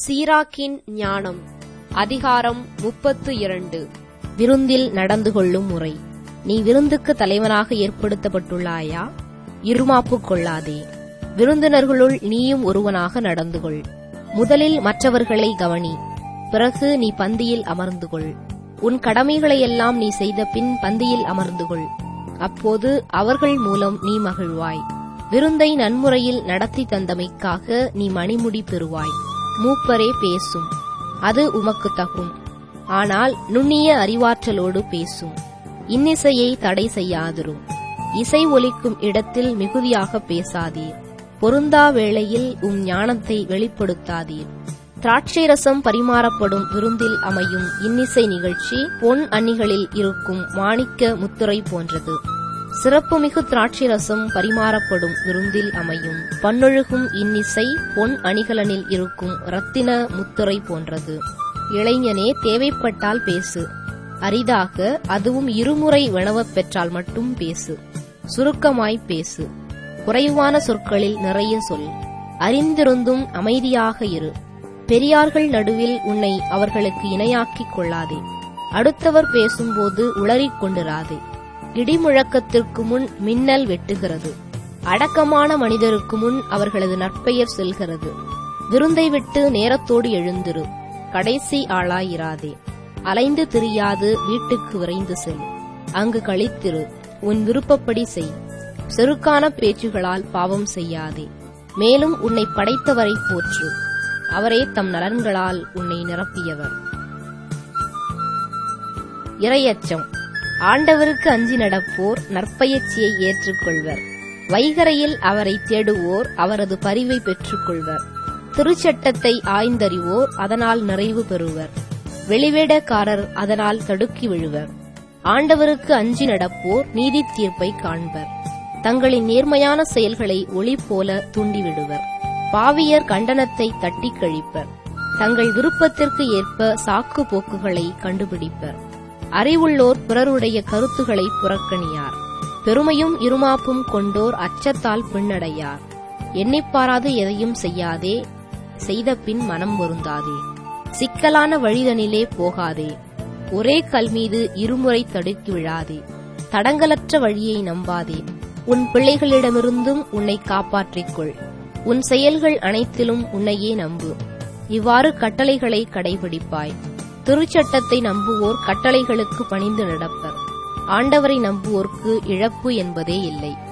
சீராக்கின் ஞானம் அதிகாரம் முப்பத்து இரண்டு விருந்தில் நடந்து கொள்ளும் முறை நீ விருந்துக்கு தலைவனாக ஏற்படுத்தப்பட்டுள்ளாயா இருமாப்பு கொள்ளாதே விருந்தினர்களுள் நீயும் ஒருவனாக நடந்து கொள் முதலில் மற்றவர்களை கவனி பிறகு நீ பந்தியில் அமர்ந்து கொள் உன் கடமைகளையெல்லாம் நீ செய்த பின் பந்தியில் அமர்ந்து கொள் அப்போது அவர்கள் மூலம் நீ மகிழ்வாய் விருந்தை நன்முறையில் நடத்தி தந்தமைக்காக நீ மணிமுடி பெறுவாய் மூப்பரே பேசும் அது உமக்கு தகும் ஆனால் நுண்ணிய அறிவாற்றலோடு பேசும் இன்னிசையை தடை செய்யாதிரும் இசை ஒலிக்கும் இடத்தில் மிகுதியாக பேசாதீர் பொருந்தா வேளையில் உம் ஞானத்தை வெளிப்படுத்தாதீர் திராட்சை ரசம் பரிமாறப்படும் விருந்தில் அமையும் இன்னிசை நிகழ்ச்சி பொன் அணிகளில் இருக்கும் மாணிக்க முத்துரை போன்றது சிறப்புமிகு திராட்சை ரசம் பரிமாறப்படும் விருந்தில் அமையும் பன்னொழுகும் இன்னிசை பொன் அணிகலனில் இருக்கும் ரத்தின முத்துரை போன்றது இளைஞனே தேவைப்பட்டால் பேசு அரிதாக அதுவும் இருமுறை வினவப் பெற்றால் மட்டும் பேசு சுருக்கமாய் பேசு குறைவான சொற்களில் நிறைய சொல் அறிந்திருந்தும் அமைதியாக இரு பெரியார்கள் நடுவில் உன்னை அவர்களுக்கு இணையாக்கிக் கொள்ளாதே அடுத்தவர் பேசும்போது உளறிக் கொண்டிராதே இடிமுழக்கத்திற்கு முன் மின்னல் வெட்டுகிறது அடக்கமான மனிதருக்கு முன் அவர்களது நற்பெயர் செல்கிறது விருந்தை விட்டு நேரத்தோடு எழுந்திரு கடைசி ஆளாயிராதே அலைந்து திரியாது வீட்டுக்கு விரைந்து செல் அங்கு கழித்திரு உன் விருப்பப்படி செய் செருக்கான பேச்சுகளால் பாவம் செய்யாதே மேலும் உன்னை படைத்தவரை போற்று அவரே தம் நலன்களால் உன்னை நிரப்பியவர் இரையச்சம் ஆண்டவருக்கு அஞ்சி நடப்போர் நற்பயிற்சியை ஏற்றுக்கொள்வர் வைகரையில் அவரை தேடுவோர் அவரது பரிவை பெற்றுக்கொள்வர் திருச்சட்டத்தை ஆய்ந்தறிவோர் அதனால் நிறைவு பெறுவர் வெளிவேடக்காரர் அதனால் தடுக்கி விழுவர் ஆண்டவருக்கு அஞ்சி நடப்போர் நீதி தீர்ப்பை காண்பர் தங்களின் நேர்மையான செயல்களை ஒளி போல தூண்டிவிடுவர் பாவியர் கண்டனத்தை தட்டி கழிப்பர் தங்கள் விருப்பத்திற்கு ஏற்ப சாக்கு போக்குகளை கண்டுபிடிப்பர் அறிவுள்ளோர் பிறருடைய கருத்துக்களை புறக்கணியார் பெருமையும் இருமாப்பும் கொண்டோர் அச்சத்தால் பின்னடையார் எண்ணிப்பாராது எதையும் செய்யாதே செய்த பின் மனம் வருந்தாதே சிக்கலான வழிதனிலே போகாதே ஒரே கல் மீது இருமுறை தடுக்கி விழாதே தடங்கலற்ற வழியை நம்பாதே உன் பிள்ளைகளிடமிருந்தும் உன்னை காப்பாற்றிக் கொள் உன் செயல்கள் அனைத்திலும் உன்னையே நம்பு இவ்வாறு கட்டளைகளை கடைபிடிப்பாய் திருச்சட்டத்தை நம்புவோர் கட்டளைகளுக்கு பணிந்து நடப்பர் ஆண்டவரை நம்புவோர்க்கு இழப்பு என்பதே இல்லை